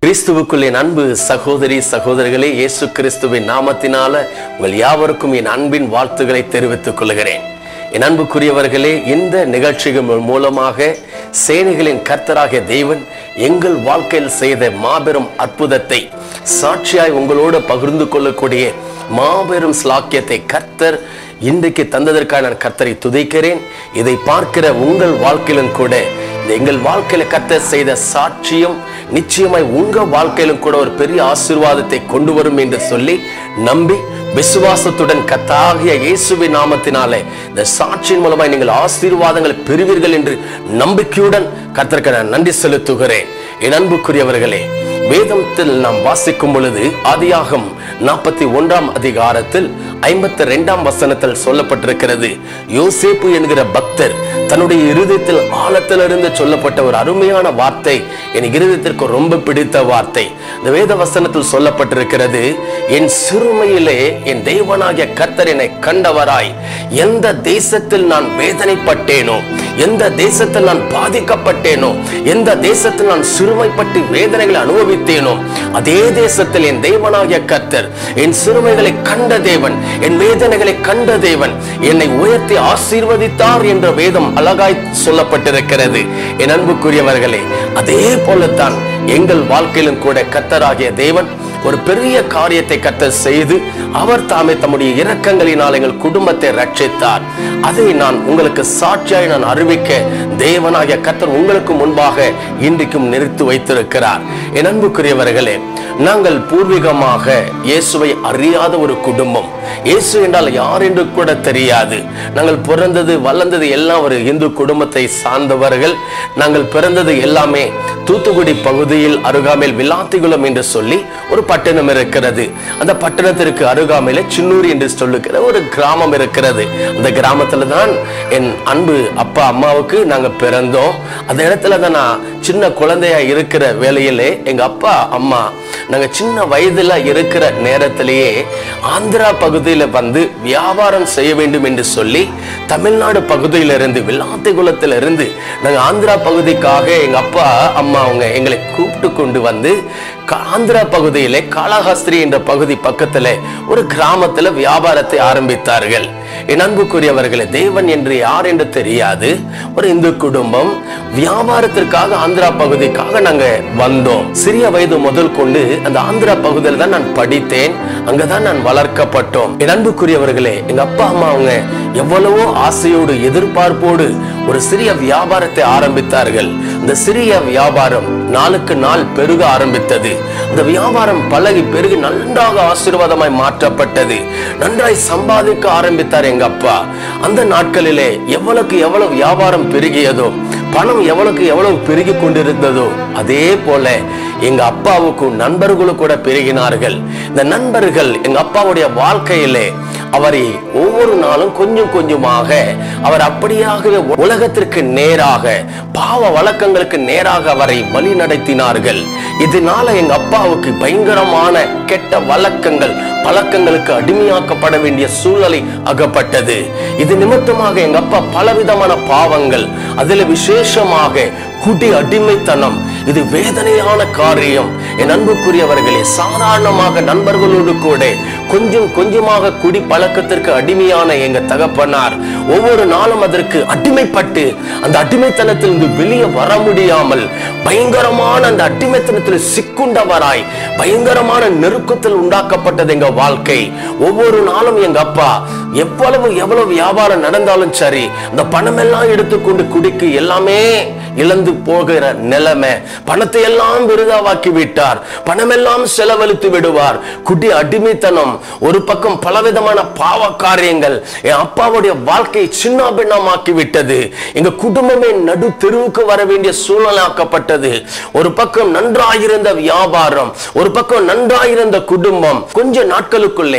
கிறிஸ்துவுக்குள் என் அன்பு சகோதரி சகோதரிகளே இயேசு கிறிஸ்துவின் நாமத்தினால உங்கள் யாவருக்கும் என் அன்பின் வாழ்த்துக்களை தெரிவித்துக் கொள்கிறேன் என் அன்புக்குரியவர்களே இந்த நிகழ்ச்சிகள் மூலமாக சேனைகளின் கர்த்தராகிய தேவன் எங்கள் வாழ்க்கையில் செய்த மாபெரும் அற்புதத்தை சாட்சியாய் உங்களோடு பகிர்ந்து கொள்ளக்கூடிய மாபெரும் ஸ்லாக்கியத்தை கர்த்தர் இன்றைக்கு தந்ததற்காக நான் கர்த்தரை துதிக்கிறேன் இதை பார்க்கிற உங்கள் வாழ்க்கையிலும் கூட இந்த எங்கள் வாழ்க்கையில கர்த்தர் செய்த சாட்சியம் நிச்சயமாய் உங்க வாழ்க்கையிலும் கூட ஒரு பெரிய ஆசீர்வாதத்தை கொண்டு வரும் என்று சொல்லி நம்பி விசுவாசத்துடன் கத்தாகிய இயேசுவின் நாமத்தினாலே இந்த சாட்சியின் மூலமாய் நீங்கள் ஆசீர்வாதங்கள் பெறுவீர்கள் என்று நம்பிக்கையுடன் கர்த்தருக்கு நான் நன்றி செலுத்துகிறேன் என் அன்புக்குரியவர்களே வேதத்தில் நாம் வாசிக்கும் பொழுது ஆதியாகம் நாற்பத்தி ஒன்றாம் அதிகாரத்தில் ஐம்பத்தி ரெண்டாம் வசனத்தில் சொல்லப்பட்டிருக்கிறது யோசேப்பு என்கிற பக்தர் தன்னுடைய இருதயத்தில் ஆழத்திலிருந்து சொல்லப்பட்ட ஒரு அருமையான வார்த்தை என் இருதயத்திற்கு ரொம்ப பிடித்த வார்த்தை இந்த வேத வசனத்தில் சொல்லப்பட்டிருக்கிறது என் சிறுமையிலே என் தேவனாகிய கர்த்தர் என்னை கண்டவராய் எந்த தேசத்தில் நான் வேதனைப்பட்டேனோ எந்த தேசத்தில் நான் பாதிக்கப்பட்டேனோ எந்த தேசத்தில் நான் சிறுமைப்பட்டு வேதனைகளை அனுபவித்தேனோ அதே தேசத்தில் என் தேவனாகிய கர்த்தர் என் சிறுமைகளை கண்ட தேவன் என் வேதனைகளை கண்ட தேவன் என்னை உயர்த்தி ஆசீர்வதித்தார் என்ற வேதம் அழகாய் சொல்லப்பட்டிருக்கிறது என் அன்புக்குரியவர்களே அதே போலத்தான் எங்கள் வாழ்க்கையிலும் கூட கர்த்தராகிய தேவன் ஒரு பெரிய காரியத்தை கர்த்தர் செய்து அவர் தாமே தம்முடைய இரக்கங்களினால் எங்கள் குடும்பத்தை ரட்சித்தார் அதை நான் உங்களுக்கு சாட்சியாய் நான் அறிவிக்க தேவனாகிய கர்த்தர் உங்களுக்கு முன்பாக இன்றைக்கும் நிறுத்தி வைத்திருக்கிறார் என் அன்புக்குரியவர்களே நாங்கள் பூர்வீகமாக இயேசுவை அறியாத ஒரு குடும்பம் இயேசு என்றால் யார் என்று கூட தெரியாது நாங்கள் பிறந்தது வளர்ந்தது எல்லாம் ஒரு இந்து குடும்பத்தை சார்ந்தவர்கள் நாங்கள் பிறந்தது எல்லாமே தூத்துக்குடி பகுதியில் அருகாமையில் விளாத்திகுளம் என்று சொல்லி ஒரு பட்டணம் இருக்கிறது அந்த பட்டணத்திற்கு அருகாமையில சின்னூர் என்று சொல்லுகிற ஒரு கிராமம் இருக்கிறது அந்த கிராமத்துல தான் என் அன்பு அப்பா அம்மாவுக்கு நாங்க பிறந்தோம் அந்த இடத்துல தான் நான் சின்ன குழந்தையா இருக்கிற வேலையிலே எங்க அப்பா அம்மா நாங்க சின்ன வயதுல இருக்கிற நேரத்திலேயே ஆந்திரா பகுதியில வந்து வியாபாரம் செய்ய வேண்டும் என்று சொல்லி தமிழ்நாடு பகுதியிலிருந்து விளாத்திகுளத்திலிருந்து இருந்து நாங்க ஆந்திரா பகுதிக்காக எங்க அப்பா அம்மா அவங்க எங்களை கூப்பிட்டு கொண்டு வந்து கா- ஆந்திரா பகுதியிலே காளஹஸ்திரி என்ற பகுதி பக்கத்துல ஒரு கிராமத்துல வியாபாரத்தை ஆரம்பித்தார்கள் என் அன்புக்குரியவர்களே தேவன் என்று யார் என்று தெரியாது ஒரு இந்து குடும்பம் வியாபாரத்திற்காக ஆந்திரா பகுதிக்காக நாங்க வந்தோம் சிறிய வயது முதல் கொண்டு அந்த ஆந்திரா பகுதியில் தான் நான் படித்தேன் அங்கதான் நான் வளர்க்கப்பட்டோம் என் அன்புக்குரியவர்களே எங்க அப்பா அம்மா அவங்க எவ்வளவோ ஆசையோடு எதிர்பார்ப்போடு ஒரு சிறிய வியாபாரத்தை ஆரம்பித்தார்கள் இந்த சிறிய வியாபாரம் நாளுக்கு நாள் பெருக ஆரம்பித்தது அந்த வியாபாரம் பழகி பெருகி நன்றாக ஆசீர்வாதமாய் மாற்றப்பட்டது நன்றாய் சம்பாதிக்க ஆரம்பித்தார் எங்க அப்பா அந்த நாட்களிலே எவ்வளவுக்கு எவ்வளவு வியாபாரம் பெருகியதோ பணம் எவ்வளவுக்கு எவ்வளவு பெருகி கொண்டிருந்ததோ அதே போல எங்க அப்பாவுக்கும் நண்பர்களும் கூட பெருகினார்கள் இந்த நண்பர்கள் எங்க அப்பாவுடைய வாழ்க்கையிலே அவரை ஒவ்வொரு நாளும் கொஞ்சம் கொஞ்சமாக அவர் அப்படியாகவே உலகத்திற்கு நேராக பாவ வழக்கங்களுக்கு நேராக அவரை வழி நடத்தினார்கள் இதனால எங்க அப்பாவுக்கு பயங்கரமான கெட்ட வழக்கங்கள் பழக்கங்களுக்கு அடிமையாக்கப்பட வேண்டிய சூழ்நிலை அகப்பட்டது இது நிமித்தமாக எங்க அப்பா பலவிதமான பாவங்கள் அதுல விசேஷமாக குடி அடிமைத்தனம் இது வேதனையான காரியம் என் அன்புக்குரியவர்களே சாதாரணமாக நண்பர்களோடு கூட கொஞ்சம் கொஞ்சமாக குடி பழக்கத்திற்கு அடிமையான எங்க தகப்பனார் ஒவ்வொரு நாளும் அதற்கு அடிமைப்பட்டு அந்த அடிமைத்தனத்திலிருந்து வெளியே வர முடியாமல் பயங்கரமான அந்த அடிமைத்தனத்தில் சிக்குண்டவராய் பயங்கரமான நெருக்கத்தில் உண்டாக்கப்பட்டது எங்க வாழ்க்கை ஒவ்வொரு நாளும் எங்க அப்பா எவ்வளவு எவ்வளவு வியாபாரம் நடந்தாலும் சரி அந்த பணமெல்லாம் எடுத்துக்கொண்டு குடிக்கு எல்லாமே இழந்து போகிற நிலைமை பணத்தை எல்லாம் விருதாவாக்கி விட்டார் பணமெல்லாம் செலவழித்து விடுவார் குடி அடிமைத்தனம் ஒரு பக்கம் பலவிதமான பாவ காரியங்கள் என் அப்பாவுடைய வாழ்க்கையை சின்ன பின்னமாக்கி விட்டது எங்க குடும்பமே நடு தெருவுக்கு வர வேண்டிய சூழ்நிலாக்கப்பட்டது ஒரு பக்கம் நன்றாயிருந்த வியாபாரம் ஒரு பக்கம் நன்றாயிருந்த குடும்பம் கொஞ்ச நாட்களுக்குள்ளே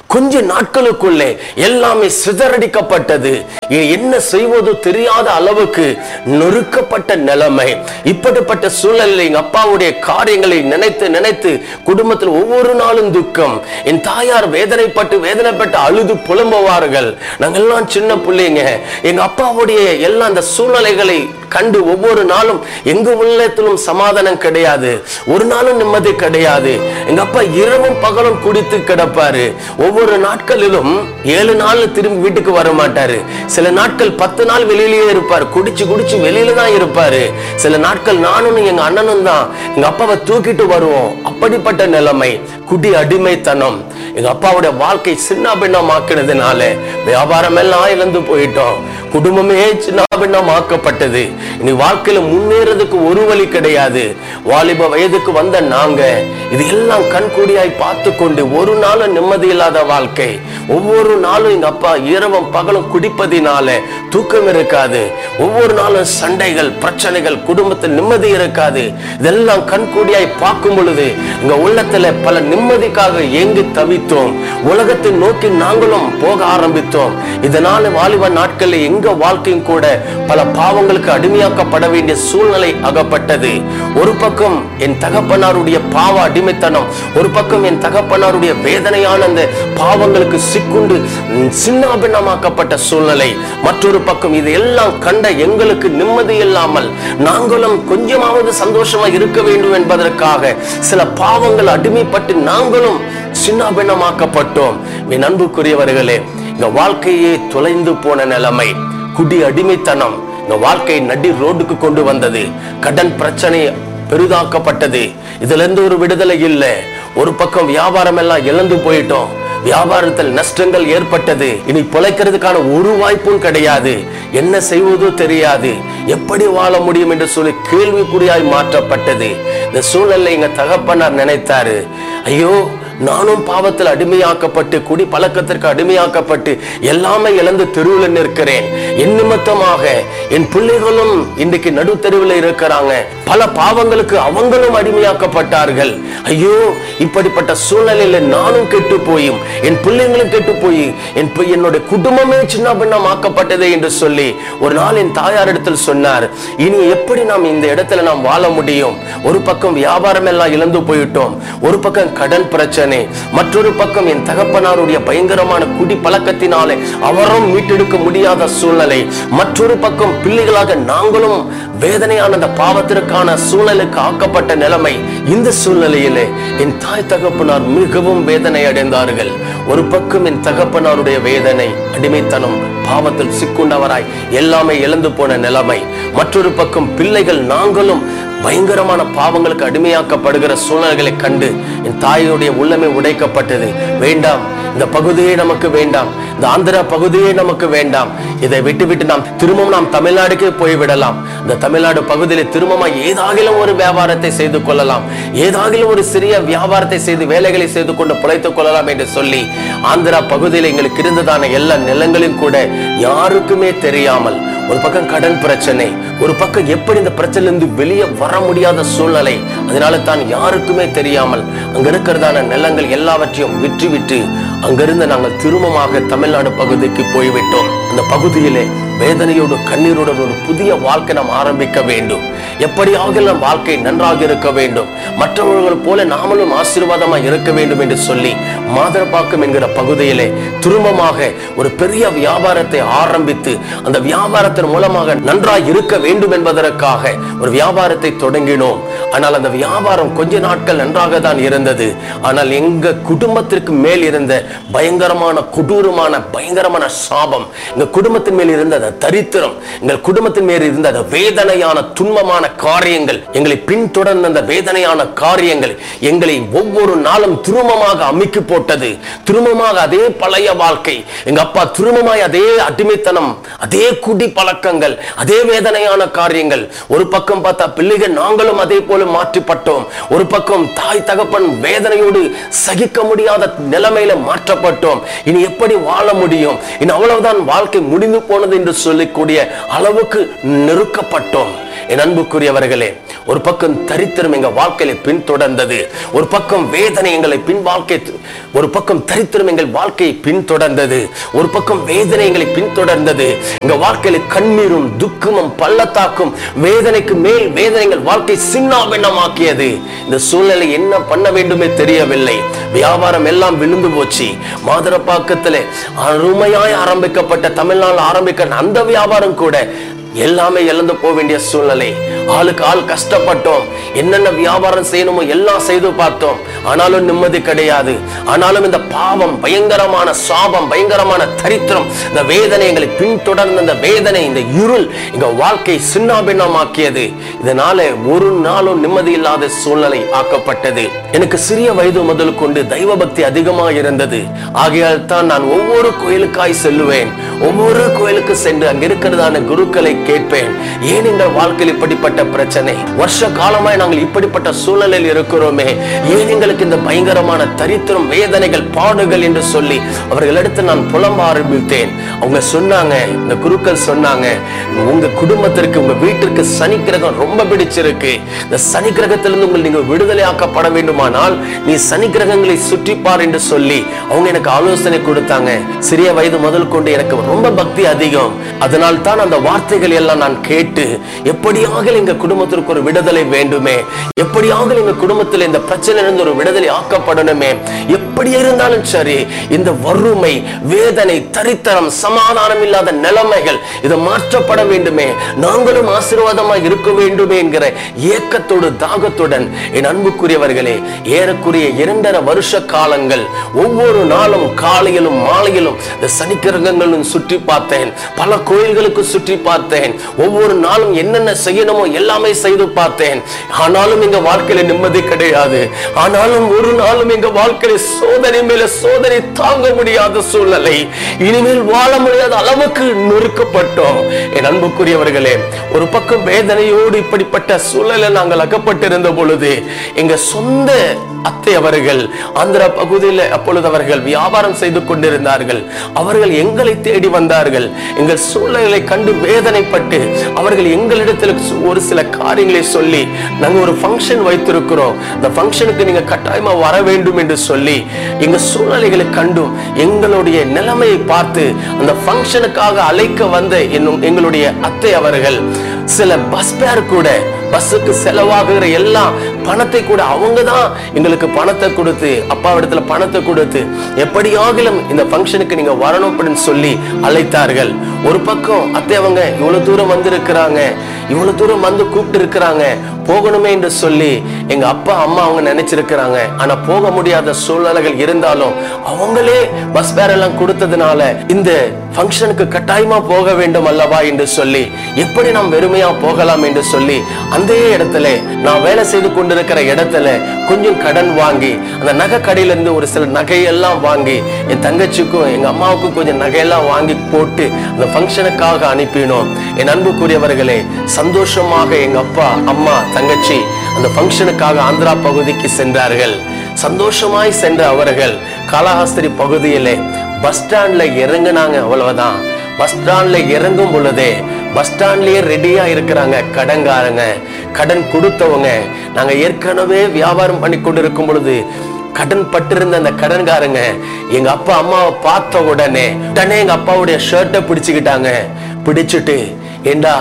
கொஞ்ச நாட்களுக்குள்ளே எல்லாமே சிதறடிக்கப்பட்டது இனி என்ன செய்வதோ தெரியாத அளவுக்கு நொறுக்கப்பட்ட நிலைமை இப்படிப்பட்ட சூழலில் எங்க அப்பாவுடைய காரியங்களை நினைத்து நினைத்து குடும்பத்தில் ஒவ்வொரு நாளும் துக்கம் என் தாயார் வேதனைப்பட்டு வேதனைப்பட்டு அழுது புலம்புவார்கள் நாங்கெல்லாம் சின்ன பிள்ளைங்க எங்க அப்பாவுடைய எல்லா அந்த சூழ்நிலைகளை கண்டு ஒவ்வொரு நாளும் எங்க உள்ளத்திலும் சமாதானம் கிடையாது ஒரு நாளும் நிம்மதி கிடையாது எங்க அப்பா இரவும் பகலும் குடித்து கிடப்பாரு ஒவ்வொரு நாட்களிலும் ஏழு நாள் திரும்பி வீட்டுக்கு வர மாட்டாரு சில நாட்கள் பத்து நாள் வெளியிலேயே இருப்பார் குடிச்சு குடிச்சு வெளியில தான் இருப்பாரு சில நாட்கள் நானும் எங்க அண்ணனும் தான் எங்க அப்பாவை தூக்கிட்டு வருவோம் அப்படிப்பட்ட நிலைமை குடி அடிமைத்தனம் எங்க அப்பாவுடைய வாழ்க்கை சின்ன பின்னமாக்கினதுனால வியாபாரம் எல்லாம் இழந்து போயிட்டோம் குடும்பமே சின்ன பின்னமாக்கப்பட்டது இனி வாழ்க்கையில முன்னேறதுக்கு ஒரு வழி கிடையாது வாலிப வயதுக்கு வந்த நாங்க இது எல்லாம் கண்கூடியாய் பார்த்து கொண்டு ஒரு நாளும் நிம்மதி இல்லாத வாழ்க்கை ஒவ்வொரு நாளும் எங்க அப்பா இரவும் பகலும் குடிப்பதினால தூக்கம் இருக்காது ஒவ்வொரு நாளும் சண்டைகள் பிரச்சனைகள் குடும்பத்தில் நிம்மதி இருக்காது இதெல்லாம் கண்கூடியாய் பார்க்கும் பொழுது எங்க உள்ளத்துல பல நிம்மதிக்காக ஏங்கி தவித்தோம் உலகத்தை நோக்கி நாங்களும் போக ஆரம்பித்தோம் இதனால வாலிப நாட்களில் எங்க வாழ்க்கையும் கூட பல பாவங்களுக்கு அடிமையாக்கப்பட வேண்டிய சூழ்நிலை அகப்பட்டது ஒரு பக்கம் என் தகப்பனாருடைய பாவ அடிமைத்தனம் ஒரு பக்கம் என் தகப்பனாருடைய வேதனையான அந்த பாவங்களுக்கு சிக்குண்டு சின்னாபின்னமாக்கப்பட்ட சூழ்நிலை மற்றொரு பக்கம் இது எல்லாம் கண்ட எங்களுக்கு நிம்மதி இல்லாமல் நாங்களும் கொஞ்சமாவது சந்தோஷமா இருக்க வேண்டும் என்பதற்காக சில பாவங்கள் அடிமைப்பட்டு நாங்களும் சின்னாபின்னமாக்கப்பட்டோம் என் அன்புக்குரியவர்களே இந்த வாழ்க்கையே தொலைந்து போன நிலைமை குடி அடிமைத்தனம் இந்த வாழ்க்கையை நடி ரோடுக்கு கொண்டு வந்தது கடன் பிரச்சனை பெரிதாக்கப்பட்டது இதுல இருந்து ஒரு விடுதலை இல்லை ஒரு பக்கம் வியாபாரம் எல்லாம் இழந்து போயிட்டோம் வியாபாரத்தில் நஷ்டங்கள் ஏற்பட்டது இனி பிழைக்கிறதுக்கான ஒரு வாய்ப்பும் கிடையாது என்ன செய்வதோ தெரியாது எப்படி வாழ முடியும் என்று சொல்லி கேள்விக்குறியாய் மாற்றப்பட்டது இந்த சூழல்ல எங்க தகப்பனார் நினைத்தாரு ஐயோ நானும் பாவத்தில் அடிமையாக்கப்பட்டு குடி பழக்கத்திற்கு அடிமையாக்கப்பட்டு எல்லாமே இழந்து தெருவில் நிற்கிறேன் என் நிமித்தமாக என் பிள்ளைகளும் இன்றைக்கு நடுத்தெருவில் இருக்கிறாங்க பல பாவங்களுக்கு அவங்களும் அடிமையாக்கப்பட்டார்கள் ஐயோ இப்படிப்பட்ட சூழ்நிலையில நானும் கெட்டு போயும் என் பிள்ளைங்களும் கெட்டு போய் என் பி- என்னுடைய குடும்பமே சின்ன பின்னமாக்கப்பட்டதே என்று சொல்லி ஒரு நாள் என் தாயாரிடத்தில் சொன்னார் இனி எப்படி நாம் இந்த இடத்துல நாம் வாழ முடியும் ஒரு பக்கம் வியாபாரம் எல்லாம் இழந்து போயிட்டோம் ஒரு பக்கம் கடன் பிரச்சனை மற்றொரு பக்கம் என் தகப்பனாருடைய பயங்கரமான குடி பழக்கத்தினாலே அவரும் மீட்டெடுக்க முடியாத சூழ்நிலை மற்றொரு பக்கம் பிள்ளைகளாக நாங்களும் வேதனையான அந்த பாவத்திற்கான சூழ்நிலைக்கு ஆக்கப்பட்ட நிலைமை இந்த சூழ்நிலையிலே என் தாய் தகப்பனார் மிகவும் வேதனை அடைந்தார்கள் ஒரு பக்கம் என் தகப்பனாருடைய வேதனை அடிமைத்தனம் பாவத்தில் சிக்குண்டவராய் எல்லாமே இழந்து போன நிலைமை மற்றொரு பக்கம் பிள்ளைகள் நாங்களும் பயங்கரமான பாவங்களுக்கு அடிமையாக்கப்படுகிற சூழ்நிலைகளை கண்டு என் தாயுடைய உள்ளமே உடைக்கப்பட்டது வேண்டாம் இந்த பகுதியே நமக்கு வேண்டாம் இந்த ஆந்திரா பகுதியே நமக்கு வேண்டாம் இதை விட்டு விட்டு நாம் திரும்பவும் நாம் தமிழ்நாடுக்கே போய்விடலாம் இந்த தமிழ்நாடு பகுதியில் திரும்பவும் ஏதாகிலும் ஒரு வியாபாரத்தை செய்து கொள்ளலாம் ஏதாகிலும் ஒரு சிறிய வியாபாரத்தை செய்து வேலைகளை செய்து கொண்டு பிழைத்துக் கொள்ளலாம் என்று சொல்லி ஆந்திரா பகுதியில் எங்களுக்கு இருந்ததான எல்லா நிலங்களையும் கூட யாருக்குமே தெரியாமல் ஒரு பக்கம் கடன் பிரச்சனை ஒரு பக்கம் எப்படி இந்த பிரச்சனையிலிருந்து வெளியே வர முடியாத சூழ்நிலை அதனால தான் யாருக்குமே தெரியாமல் அங்க இருக்கிறதான நிலங்கள் எல்லாவற்றையும் விற்று விட்டு அங்கிருந்து நாங்கள் திரும்பமாக தமிழ்நாடு பகுதிக்கு போய்விட்டோம் அந்த பகுதியிலே வேதனையோடு கண்ணீரோடு ஒரு புதிய வாழ்க்கை நாம் ஆரம்பிக்க வேண்டும் எப்படியாக நம் வாழ்க்கை நன்றாக இருக்க வேண்டும் மற்றவர்கள் போல நாமளும் ஆசீர்வாதமாக இருக்க வேண்டும் என்று சொல்லி மாதரப்பாக்கம் என்கிற பகுதியிலே திரும்பமாக ஒரு பெரிய வியாபாரத்தை ஆரம்பித்து அந்த வியாபாரத்தின் மூலமாக நன்றாய் இருக்க வேண்டும் என்பதற்காக ஒரு வியாபாரத்தை தொடங்கினோம் ஆனால் அந்த வியாபாரம் கொஞ்ச நாட்கள் நன்றாக தான் இருந்தது ஆனால் எங்க குடும்பத்திற்கு மேல் இருந்த பயங்கரமான கொடூரமான பயங்கரமான சாபம் எங்க குடும்பத்தின் மேல் இருந்த அந்த தரித்திரம் எங்கள் குடும்பத்தின் மேல் இருந்த அந்த வேதனையான துன்பமான காரியங்கள் எங்களை பின்தொடர்ந்த அந்த வேதனையான காரியங்கள் எங்களை ஒவ்வொரு நாளும் திருமமாக அமுக்கி போட்டது திருமமாக அதே பழைய வாழ்க்கை எங்க அப்பா திருமமாய் அதே அடிமைத்தனம் அதே குடி பழக்கங்கள் அதே வேதனையான காரியங்கள் ஒரு பக்கம் பார்த்தா பிள்ளைகள் நாங்களும் அதே போல மாற்றிப்பட்டோம் ஒரு பக்கம் தாய் தகப்பன் வேதனையோடு சகிக்க முடியாத நிலைமையில மாற்றப்பட்டோம் இனி எப்படி வாழ முடியும் இனி அவ்வளவுதான் வாழ்க்கை முடிந்து போனது என்று சொல்லக்கூடிய அளவுக்கு நெருக்கப்பட்டோம் என் அன்புக்குரியவர்களே ஒரு பக்கம் தரித்திரம் எங்க வாழ்க்கையில பின்தொடர்ந்தது ஒரு பக்கம் வேதனை எங்களை பின் வாழ்க்கை ஒரு பக்கம் தரித்திரம் எங்கள் வாழ்க்கையை பின்தொடர்ந்தது ஒரு பக்கம் வேதனை எங்களை பின்தொடர்ந்தது எங்க வாழ்க்கையில கண்ணீரும் துக்கமும் பள்ளத்தாக்கும் வேதனைக்கு மேல் வேதனை எங்கள் வாழ்க்கை சின்னாபின்னமாக்கியது இந்த சூழ்நிலை என்ன பண்ண வேண்டுமே தெரியவில்லை வியாபாரம் எல்லாம் விழுந்து போச்சு மாதரப்பாக்கத்துல அருமையாய் ஆரம்பிக்கப்பட்ட தமிழ்நாடு ஆரம்பிக்க அந்த வியாபாரம் கூட எல்லாமே இழந்து போக வேண்டிய சூழ்நிலை ஆளுக்கு ஆள் கஷ்டப்பட்டோம் என்னென்ன வியாபாரம் செய்யணுமோ எல்லாம் செய்து பார்த்தோம் ஆனாலும் நிம்மதி கிடையாது ஆனாலும் இந்த பாவம் பயங்கரமான சாபம் பயங்கரமான தரித்திரம் இந்த வேதனை எங்களை பின்தொடர்ந்த இந்த வேதனை இந்த இருள் எங்க வாழ்க்கை சின்னாபின்னமாக்கியது இதனால ஒரு நாளும் நிம்மதி இல்லாத சூழ்நிலை ஆக்கப்பட்டது எனக்கு சிறிய வயது முதல் கொண்டு தெய்வ பக்தி அதிகமாக இருந்தது ஆகையால் தான் நான் ஒவ்வொரு கோயிலுக்காய் செல்லுவேன் ஒவ்வொரு கோயிலுக்கு சென்று அங்க இருக்கிறதான குருக்களை கேட்பேன் ஏன் எங்கள் வாழ்க்கையில் இப்படிப்பட்ட பிரச்சனை வருஷ காலமாய் நாங்கள் இப்படிப்பட்ட சூழலில் இருக்கிறோமே ஏன் எங்களுக்கு இந்த பயங்கரமான தரித்திரம் வேதனைகள் பாடுகள் என்று சொல்லி அவர்களிடத்தில் நான் புலம்ப ஆரம்பித்தேன் அவங்க சொன்னாங்க இந்த குருக்கள் சொன்னாங்க உங்க குடும்பத்திற்கு உங்க வீட்டிற்கு சனி கிரகம் ரொம்ப பிடிச்சிருக்கு இந்த சனி கிரகத்திலிருந்து உங்கள் நீங்கள் விடுதலை ஆக்கப்பட வேண்டுமானால் நீ சனி கிரகங்களை சுற்றி பார் என்று சொல்லி அவங்க எனக்கு ஆலோசனை கொடுத்தாங்க சிறிய வயது முதல் கொண்டு எனக்கு ரொம்ப பக்தி அதிகம் அதனால் தான் அந்த வார்த்தைகள் எல்லாம் நான் கேட்டு எப்படியாக எங்க குடும்பத்திற்கு ஒரு விடுதலை வேண்டுமே எப்படியாக எங்க குடும்பத்தில் இந்த பிரச்சனையிலிருந்து ஒரு விடுதலை ஆக்கப்படணுமே எப்படி இருந்தாலும் சரி இந்த வறுமை வேதனை தரித்திரம் சமாதானம் இல்லாத நிலைமைகள் இது மாற்றப்பட வேண்டுமே நாங்களும் ஆசீர்வாதமாக இருக்க வேண்டுமே என்கிற ஏக்கத்தோடு தாகத்துடன் என் அன்புக்குரியவர்களே ஏறக்குறைய இரண்டரை வருஷ காலங்கள் ஒவ்வொரு நாளும் காலையிலும் மாலையிலும் இந்த சனிக்கிரகங்களும் சுற்றி பார்த்தேன் பல கோயில்களுக்கு சுற்றி பார்த்தேன் ஒவ்வொரு நாளும் என்னென்ன செய்யணுமோ எல்லாமே செய்து பார்த்தேன் ஆனாலும் எங்க வாழ்க்கையில நிம்மதி கிடையாது ஆனாலும் ஒரு நாளும் எங்க வாழ்க்கையில சோதனை மேல சோதனை தாங்க முடியாத சூழ்நிலை இனிமேல் வாழ முடியாத அளவுக்கு நொறுக்கப்பட்டோம் என் அன்புக்குரியவர்களே ஒரு பக்கம் வேதனையோடு இப்படிப்பட்ட சூழலில் நாங்கள் அகப்பட்டிருந்த பொழுது எங்க சொந்த அத்தை அவர்கள் ஆந்திரா பகுதியில் அப்பொழுது அவர்கள் வியாபாரம் செய்து கொண்டிருந்தார்கள் அவர்கள் எங்களை தேடி வந்தார்கள் எங்கள் சூழ்நிலை கண்டு வேதனைப்பட்டு அவர்கள் எங்களிடத்தில் ஒரு சில காரியங்களை சொல்லி நாங்க ஒரு ஃபங்க்ஷன் வைத்திருக்கிறோம் அந்த ஃபங்க்ஷனுக்கு நீங்க கட்டாயமா வர வேண்டும் என்று சொல்லி எங்க சூழ்நிலைகளை கண்டும் எங்களுடைய நிலைமையை பார்த்து அந்த ஃபங்க்ஷனுக்காக அழைக்க வந்த என்னும் எங்களுடைய அத்தை அவர்கள் சில பஸ் பேர் கூட பஸ்ஸுக்கு செலவாகுகிற எல்லாம் பணத்தை கூட அவங்க தான் எங்களுக்கு பணத்தை கொடுத்து அப்பா இடத்துல பணத்தை கொடுத்து எப்படியாகிலும் இந்த ஃபங்க்ஷனுக்கு நீங்க வரணும் அப்படின்னு சொல்லி அழைத்தார்கள் ஒரு பக்கம் அத்தை அவங்க இவ்வளவு தூரம் வந்திருக்கிறாங்க இவ்வளவு தூரம் வந்து கூப்பிட்டு இருக்கிறாங்க போகணுமே என்று சொல்லி எங்க அப்பா அம்மா அவங்க நினைச்சிருக்கிறாங்க ஆனா போக முடியாத சூழ்நிலைகள் இருந்தாலும் அவங்களே பஸ் பேர் எல்லாம் கொடுத்ததுனால இந்த ஃபங்க்ஷனுக்கு கட்டாயமா போக வேண்டும் அல்லவா என்று சொல்லி எப்படி நாம் வெறுமையா போகலாம் என்று சொல்லி அந்த இடத்துல நான் வேலை செய்து கொண்டிருக்கிற இடத்துல கொஞ்சம் கடன் வாங்கி அந்த நகை கடையில இருந்து ஒரு சில நகையெல்லாம் வாங்கி என் தங்கச்சிக்கும் எங்க அம்மாவுக்கும் கொஞ்சம் நகையெல்லாம் வாங்கி போட்டு அந்த ஃபங்க்ஷனுக்காக அனுப்பினோம் என் அன்புக்குரியவர்களே சந்தோஷமாக எங்க அப்பா அம்மா தங்கச்சி அந்த ஃபங்க்ஷனுக்காக ஆந்திரா பகுதிக்கு சென்றார்கள் சந்தோஷமாய் சென்ற அவர்கள் காளஹஸ்திரி பகுதியிலே பஸ் ஸ்டாண்ட்ல இறங்குனாங்க அவ்வளவுதான் பஸ் ஸ்டாண்ட்ல இறங்கும் பொழுதே பஸ் ஸ்டாண்ட்லயே ரெடியா இருக்கிறாங்க கடன்காரங்க கடன் கொடுத்தவங்க நாங்க ஏற்கனவே வியாபாரம் பண்ணி கொண்டிருக்கும் பொழுது கடன் பட்டிருந்த அந்த கடன்காரங்க எங்க அப்பா அம்மாவை பார்த்த உடனே உடனே எங்க அப்பாவுடைய ஷர்ட்டை பிடிச்சுக்கிட்டாங்க பிடிச்சிட்டு ஏண்டா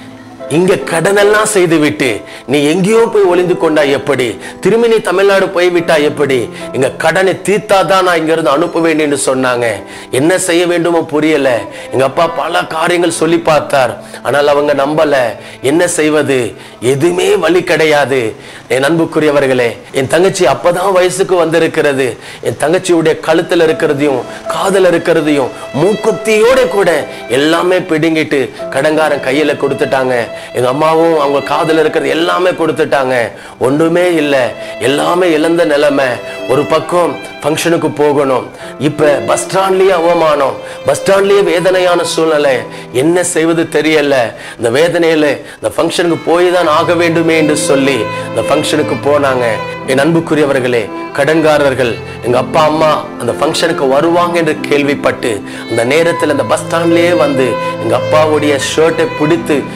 இங்க கடனெல்லாம் செய்து விட்டு நீ எங்கேயோ போய் ஒளிந்து கொண்டா எப்படி திரும்பி நீ தமிழ்நாடு போய்விட்டா எப்படி எங்க கடனை தீர்த்தாதான் நான் இங்க இருந்து அனுப்ப வேண்டும் என்று சொன்னாங்க என்ன செய்ய வேண்டுமோ புரியல எங்க அப்பா பல காரியங்கள் சொல்லி பார்த்தார் ஆனால் அவங்க நம்பல என்ன செய்வது எதுவுமே வழி கிடையாது என் அன்புக்குரியவர்களே என் தங்கச்சி அப்பதான் வயசுக்கு வந்திருக்கிறது என் தங்கச்சியுடைய கழுத்துல இருக்கிறதையும் காதல இருக்கிறதையும் மூக்குத்தியோட கூட எல்லாமே பிடுங்கிட்டு கடங்காரன் கையில கொடுத்துட்டாங்க எங்க அம்மாவும் அவங்க காதல இருக்கிறது எல்லாமே கொடுத்துட்டாங்க ஒன்றுமே இல்லை எல்லாமே இழந்த நிலைமை ஒரு பக்கம் ஃபங்க்ஷனுக்கு போகணும் இப்ப பஸ் ஸ்டாண்ட்லயே அவமானம் பஸ் ஸ்டாண்ட்லயே வேதனையான சூழ்நிலை என்ன செய்வது தெரியல இந்த வேதனையில இந்த ஃபங்க்ஷனுக்கு போய் தான் ஆக வேண்டுமே என்று சொல்லி இந்த ஃபங்க்ஷனுக்கு போனாங்க என் அன்புக்குரியவர்களே கடன்காரர்கள் எங்க அப்பா அம்மா அந்த ஃபங்க்ஷனுக்கு வருவாங்க என்று கேள்விப்பட்டு அந்த நேரத்தில் அந்த பஸ் ஸ்டாண்ட்லயே வந்து எங்க அப்பாவுடைய ஷர்ட்டை பிடித்து இந்த கடன்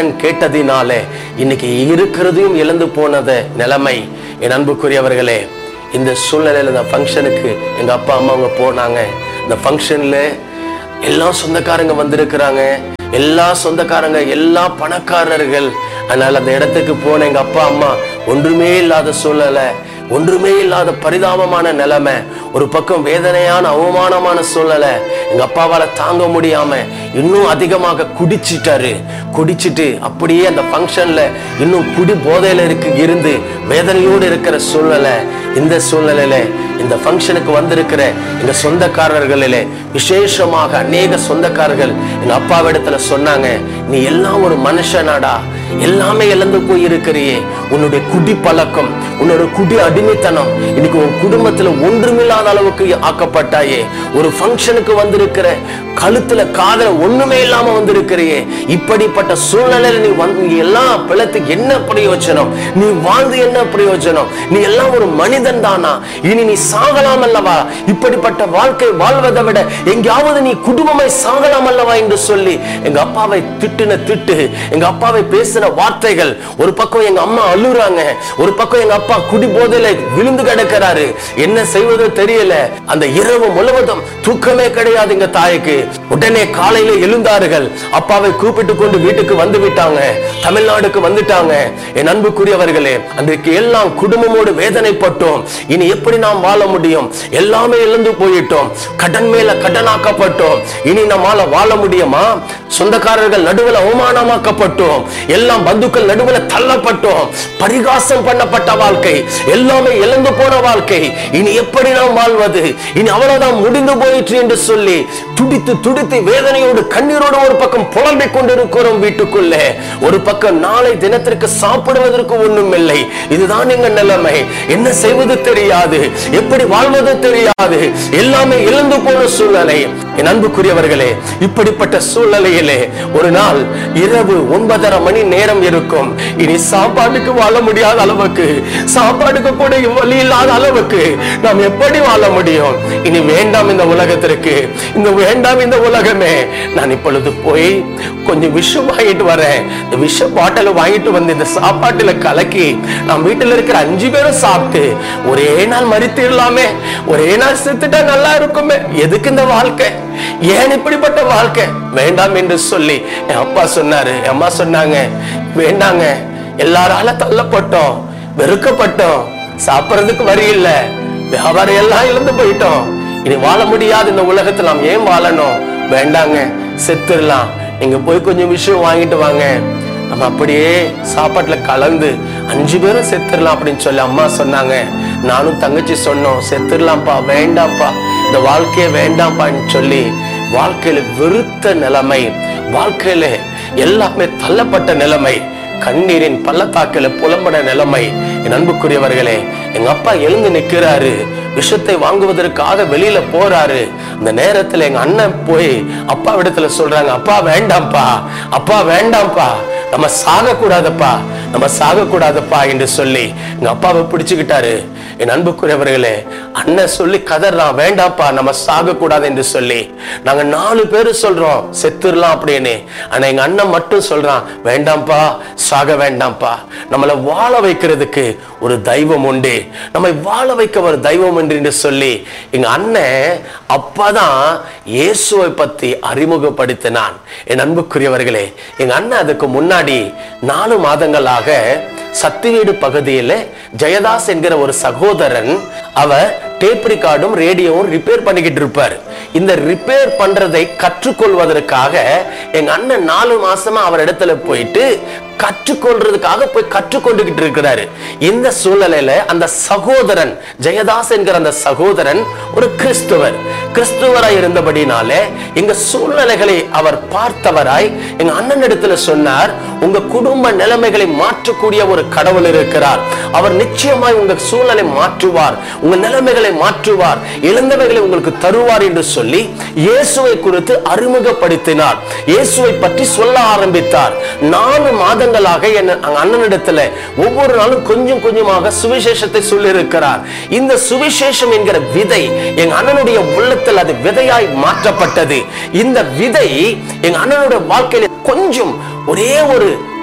பலன் கேட்டதினாலே இன்னைக்கு இருக்கிறதையும் இழந்து போனத நிலைமை என் அன்புக்குரியவர்களே இந்த சூழ்நிலையில இந்த ஃபங்க்ஷனுக்கு எங்க அப்பா அம்மா அவங்க போனாங்க இந்த ஃபங்க்ஷன்ல எல்லா சொந்தக்காரங்க வந்திருக்கிறாங்க எல்லா சொந்தக்காரங்க எல்லா பணக்காரர்கள் அதனால அந்த இடத்துக்கு போன எங்க அப்பா அம்மா ஒன்றுமே இல்லாத சூழ்நிலை ஒன்றுமே இல்லாத பரிதாபமான நிலைமை ஒரு பக்கம் வேதனையான அவமானமான சூழ்நிலை எங்க அப்பாவால தாங்க முடியாம இன்னும் அதிகமாக குடிச்சிட்டாரு குடிச்சிட்டு அப்படியே அந்த ஃபங்க்ஷன்ல இன்னும் குடி போதையில இருக்கு இருந்து வேதனையோடு இருக்கிற சூழ்நிலை இந்த சூழ்நிலையில இந்த ஃபங்க்ஷனுக்கு வந்திருக்கிற எங்க சொந்தக்காரர்களிலே விசேஷமாக அநேக சொந்தக்காரர்கள் எங்க அப்பாவிடத்துல சொன்னாங்க நீ எல்லாம் ஒரு மனுஷனாடா எல்லாமே இழந்து போய் இருக்கிறியே உன்னுடைய குடி பழக்கம் உன்னோட குடி அடிமைத்தனம் இன்னைக்கு உன் குடும்பத்துல ஒன்றுமில்லாத அளவுக்கு ஆக்கப்பட்டாயே ஒரு ஃபங்க்ஷனுக்கு வந்திருக்கிற கழுத்துல காதல ஒண்ணுமே இல்லாம வந்திருக்கிறியே இப்படிப்பட்ட சூழ்நிலையில நீ வந்து நீ எல்லாம் பிளத்துக்கு என்ன பிரயோஜனம் நீ வாழ்ந்து என்ன பிரயோஜனம் நீ எல்லாம் ஒரு மனிதன் தானா இனி நீ சாகலாம் அல்லவா இப்படிப்பட்ட வாழ்க்கை வாழ்வதை விட எங்கேயாவது நீ குடும்பமாய் சாகலாம் அல்லவா என்று சொல்லி எங்க அப்பாவை திட்டுன திட்டு எங்க அப்பாவை பேசின வார்த்தைகள் ஒரு பக்கம் எங்க அம்மா அழுறாங்க ஒரு பக்கம் எங்க அப்பா குடி போதையில விழுந்து கிடக்கிறாரு என்ன செய்வதோ தெரியல அந்த இரவு முழுவதும் தூக்கமே கிடையாது எங்க தாய்க்கு உடனே காலையில எழுந்தார்கள் அப்பாவை கூப்பிட்டு கொண்டு வீட்டுக்கு வந்து விட்டாங்க தமிழ்நாடுக்கு வந்துட்டாங்க என் அன்புக்குரியவர்களே அன்றைக்கு எல்லாம் குடும்பமோடு வேதனைப்பட்டோம் இனி எப்படி நாம் வாழ முடியும் எல்லாமே இழந்து போயிட்டோம் கடன் மேல கடனாக்கப்பட்டோம் இனி நம்மால வாழ முடியுமா சொந்தக்காரர்கள் நடுவில் அவமானமாக்கப்பட்டோம் எல்லாம் பந்துக்கள் நடுவில் தள்ளப்பட்டோம் பரிகாசம் பண்ணப்பட்ட வாழ்க்கை எல்லாமே இழந்து போன வாழ்க்கை இனி எப்படி நாம் வாழ்வது இனி அவ்வளவுதான் முடிந்து போயிற்று என்று சொல்லி துடித்து துடித்து வேதனையோடு கண்ணீரோடு ஒரு பக்கம் புலம்பிக் கொண்டிருக்கிறோம் வீட்டுக்குள்ளே ஒரு பக்கம் நாளை தினத்திற்கு சாப்பிடுவதற்கு ஒண்ணும் இல்லை இதுதான் எங்க நிலைமை என்ன செய்வது தெரியாது எப்படி வாழ்வது தெரியாது எல்லாமே இழந்து போன சூழ்நிலை என் அன்புக்குரியவர்களே இப்படிப்பட்ட சூழ்நிலையிலே ஒரு நாள் இரவு ஒன்பதரை மணி நேரம் இருக்கும் இனி சாப்பாட்டுக்கு வாழ முடியாத அளவுக்கு சாப்பாட்டுக்கு கூட வழி இல்லாத அளவுக்கு நாம் எப்படி வாழ முடியும் இனி வேண்டாம் இந்த உலகத்திற்கு இந்த வேண்டாம் இந்த உலகமே நான் இப்பொழுது போய் கொஞ்சம் விஷம் வாங்கிட்டு வரேன் இந்த விஷ பாட்டில் வாங்கிட்டு வந்து இந்த சாப்பாட்டுல கலக்கி நாம் வீட்டுல இருக்கிற அஞ்சு பேரும் சாப்பிட்டு ஒரே நாள் மறித்திடலாமே ஒரே நாள் செத்துட்டா நல்லா இருக்குமே எதுக்கு இந்த வாழ்க்கை ஏன் இப்படிப்பட்ட வாழ்க்கை வேண்டாம் என்று சொல்லி என் அப்பா சொன்னாரு என் அம்மா சொன்னாங்க வேண்டாங்க எல்லாரால தள்ளப்பட்டோம் வெறுக்கப்பட்டோம் சாப்பிடுறதுக்கு வழி இல்ல வியாபாரம் எல்லாம் இழந்து போயிட்டோம் இனி வாழ முடியாது இந்த உலகத்துல நாம் ஏன் வாழணும் வேண்டாங்க செத்துடலாம் நீங்க போய் கொஞ்சம் விஷயம் வாங்கிட்டு வாங்க நம்ம அப்படியே சாப்பாட்டுல கலந்து அஞ்சு பேரும் செத்துடலாம் அப்படின்னு சொல்லி அம்மா சொன்னாங்க நானும் தங்கச்சி சொன்னோம் செத்துடலாம்ப்பா வேண்டாம்ப்பா இந்த வாழ்க்கையே வேண்டாம்ப்பான்னு சொல்லி வாழ்க்கையில வெறுத்த நிலைமை வாழ்க்கையில எல்லாமே தள்ளப்பட்ட நிலைமை கண்ணீரின் பள்ளத்தாக்கில புலம்பட நிலைமை என் அன்புக்குரியவர்களே எங்க அப்பா எழுந்து நிக்கிறாரு விஷத்தை வாங்குவதற்காக வெளியில போறாரு அந்த நேரத்துல எங்க அண்ணன் போய் அப்பா இடத்துல சொல்றாங்க அப்பா வேண்டாம்ப்பா அப்பா வேண்டாம்ப்பா நம்ம சாக கூடாதப்பா நம்ம சாக கூடாதப்பா என்று சொல்லி எங்க அப்பாவை பிடிச்சுக்கிட்டாரு என் அன்புக்குரியவர்களே அண்ணன் சொல்லி கதறான் வேண்டாம்ப்பா நம்ம சாக கூடாது என்று சொல்லி நாங்க நாலு பேரு சொல்றோம் செத்துடலாம் அப்படின்னு ஆனா எங்க அண்ணன் மட்டும் சொல்றான் வேண்டாம்ப்பா சாக வேண்டாம்ப்பா நம்மளை வாழ வைக்கிறதுக்கு ஒரு தெய்வம் உண்டு நம்மை வாழ வைக்க ஒரு தெய்வம் உண்டு என்று சொல்லி எங்க அண்ணன் அப்பதான் இயேசுவை பத்தி அறிமுகப்படுத்தினான் என் அன்புக்குரியவர்களே எங்க அண்ணன் அதுக்கு முன்னாடி நாலு மாதங்களாக சத்திவீடு பகுதியில ஜெயதாஸ் என்கிற ஒரு சகோதரன் அவர் டேப் ரெக்கார்டும் ரேடியோவும் ரிப்பேர் பண்ணிக்கிட்டு இருப்பார் இந்த ரிப்பேர் பண்றதை கற்றுக்கொள்வதற்காக எங்க அண்ணன் நாலு மாசமா அவர் இடத்துல போயிட்டு கற்றுக்கொள்றதுக்காக போய் கற்றுக்கொண்டுகிட்டு இருக்கிறாரு இந்த சூழ்நிலையில அந்த சகோதரன் ஜெயதாஸ் என்கிற அந்த சகோதரன் ஒரு கிறிஸ்துவர் கிறிஸ்துவராய் இருந்தபடினாலே எங்க சூழ்நிலைகளை அவர் பார்த்தவராய் எங்க அண்ணன் இடத்துல சொன்னார் உங்க குடும்ப நிலைமைகளை மாற்றக்கூடிய ஒரு கடவுள் இருக்கிறார் அவர் நிச்சயமாய் உங்க சூழ்நிலை மாற்றுவார் உங்க நிலைமைகளை மாற்றுவார் இழந்தவைகளை உங்களுக்கு தருவார் என்று சொல்லி இயேசுவை குறித்து அறிமுகப்படுத்தினார் இயேசுவை பற்றி சொல்ல ஆரம்பித்தார் நாலு மாதங்களாக என் அண்ணனிடத்துல ஒவ்வொரு நாளும் கொஞ்சம் கொஞ்சமாக சுவிசேஷத்தை சொல்லி இருக்கிறார் இந்த சுவிசேஷம் என்கிற விதை எங்க அண்ணனுடைய உள்ளத்தில் அது விதையாய் மாற்றப்பட்டது இந்த விதை எங்க அண்ணனுடைய வாழ்க்கையில கொஞ்சம் ஒரே ஒரு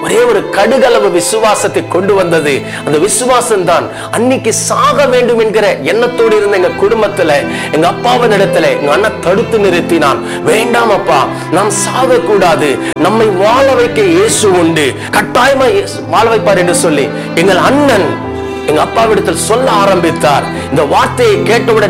ஒரே ஒரு கடுகளவு விசுவாசத்தை கொண்டு வந்தது அந்த விசுவாசம் தான் அன்னைக்கு சாக வேண்டும் என்கிற எண்ணத்தோடு இருந்த எங்க குடும்பத்துல எங்க அப்பாவின் இடத்துல எங்க அண்ணன் தடுத்து நிறுத்தினான் வேண்டாம் அப்பா நாம் சாக கூடாது நம்மை வாழ வைக்க இயேசு உண்டு கட்டாயமா இயேசு வாழ வைப்பார் என்று சொல்லி எங்கள் அண்ணன் எங்க அப்பாவிடத்தில் சொல்ல ஆரம்பித்தார் இந்த வார்த்தையை கேட்டவுடன்